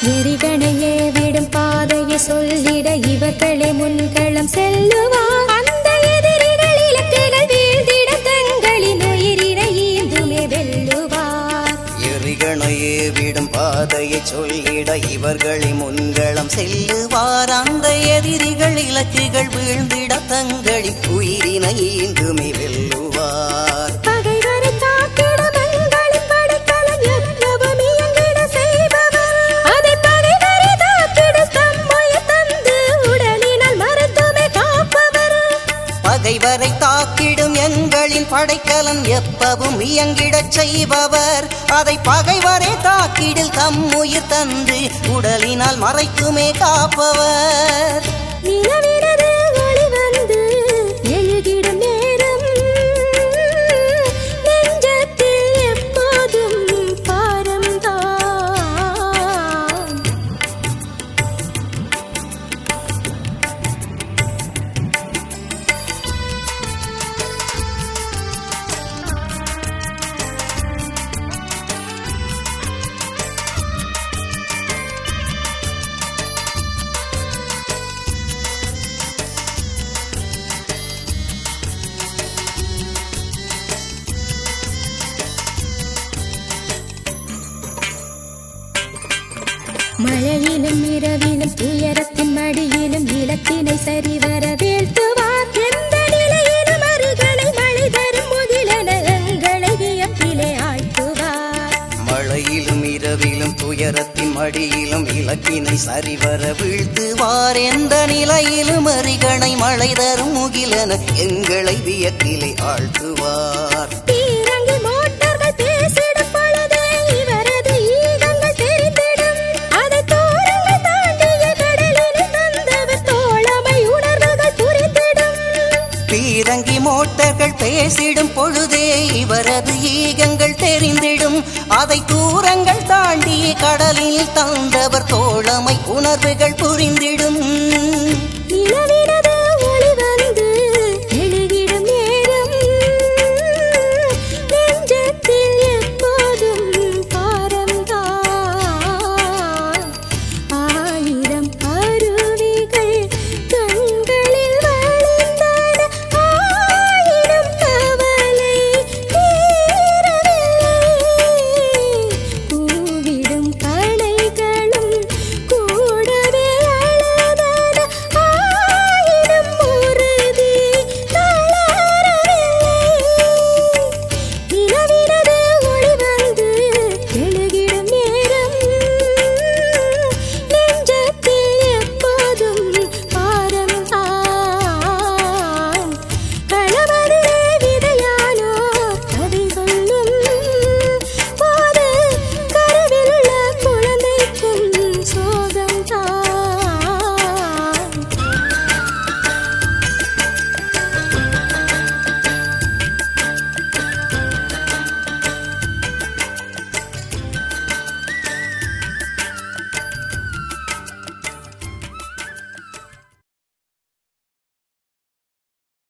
எரிகணையே விடும் பாதையை சொல்லிட இவர்களே முன்களம் செல்லுவார் அந்த எதிரிகள் இலக்குகள் வீழ்ந்திட தங்களின் உயிரினை ஈந்துமே வெல்லுவார் எரிகணையே விடும் பாதையை சொல்லிட இவர்களை முன்களம் செல்லுவார் அந்த எதிரிகள் இலக்குகள் வீழ்ந்திட தங்களின் உயிரினை ஈந்துமே வெல்லுவார் பகைவரை காத்திட மங்களின் படைக்கலம் எப்பவும் இயங்கிட செய்பவர் அதை பகைவரை தாக்கிட தம்மைய தந்து உடலினால் மருத்துவமே காப்பவர் பகைவரை தாக்கிடும் எங்களின் படைக்கலன் எப்பவும் இயங்கிடச் செய்பவர் அதை பகைவரை தாக்கிடில் தம் உயிர் தந்து உடலினால் மறைத்துமே காப்பவர் நிலவினது ஒளி வந்து எழுகிடும் நேரம் நெஞ்சத்தில் எப்போதும் பாரம்தான் மழையிலும் இரவிலும் துயரத்தின் மடியிலும் இலக்கினை சரிவர வீழ்த்துவார் எந்த நிலையிலும் அருகனை மழை தரும் முகிலென எங்களை வியப்பிலே ஆழ்த்துவார் மழையிலும் இரவிலும் துயரத்தின் மடியிலும் இலக்கினை சரிவர வீழ்த்துவார் எந்த நிலையிலும் அரிகணை மழை தரும் முகிலென எங்களை வியக்கிலே ஆழ்த்துவார் பீரங்கி மோட்டார்கள் பேசிடும் பொழுதே இவரது ஈகங்கள் தெரிந்திடும் அதை தோரங்கள் தாண்டிய கடலில் தந்தவர் தோழமை உணர்வுகள் புரிந்திடும் பீரங்கி மோட்டர்கள் பேசிடும் பொழுதே இவரது ஈகங்கள் தெரிந்திடும் அதை தூரங்கள் தாண்டிய கடலில் தந்தவர் தோழமை உணர்வுகள் புரிந்திடும்